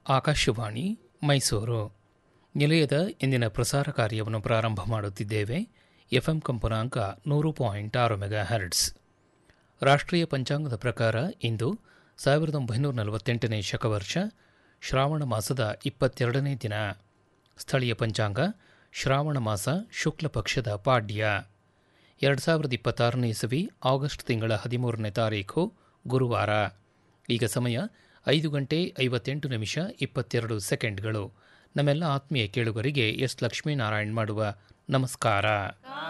ಆಕಾಶವಾಣಿ ಮೈಸೂರು ನಿಲಯದ ಇಂದಿನ ಪ್ರಸಾರ ಕಾರ್ಯವನ್ನು ಪ್ರಾರಂಭ ಮಾಡುತ್ತಿದ್ದೇವೆ ಎಫ್ಎಂ ಕಂಪನಾಂಕ ನೂರು ಪಾಯಿಂಟ್ ಆರು ಮೆಗಾ ಹರ್ಟ್ಸ್ ರಾಷ್ಟ್ರೀಯ ಪಂಚಾಂಗದ ಪ್ರಕಾರ ಇಂದು ಸಾವಿರದ ಒಂಬೈನೂರ ನಲವತ್ತೆಂಟನೇ ಶಕವರ್ಷ ಶ್ರಾವಣ ಮಾಸದ ಇಪ್ಪತ್ತೆರಡನೇ ದಿನ ಸ್ಥಳೀಯ ಪಂಚಾಂಗ ಶ್ರಾವಣ ಮಾಸ ಶುಕ್ಲ ಪಕ್ಷದ ಪಾಡ್ಯ ಎರಡು ಸಾವಿರದ ಇಪ್ಪತ್ತಾರನೇ ಇಸವಿ ಆಗಸ್ಟ್ ತಿಂಗಳ ಹದಿಮೂರನೇ ತಾರೀಖು ಗುರುವಾರ ಈಗ ಸಮಯ ಐದು ಗಂಟೆ ಐವತ್ತೆಂಟು ನಿಮಿಷ ಇಪ್ಪತ್ತೆರಡು ಸೆಕೆಂಡ್ಗಳು ನಮ್ಮೆಲ್ಲ ಆತ್ಮೀಯ ಕೇಳುಗರಿಗೆ ಎಸ್ ಲಕ್ಷ್ಮೀನಾರಾಯಣ್ ಮಾಡುವ ನಮಸ್ಕಾರ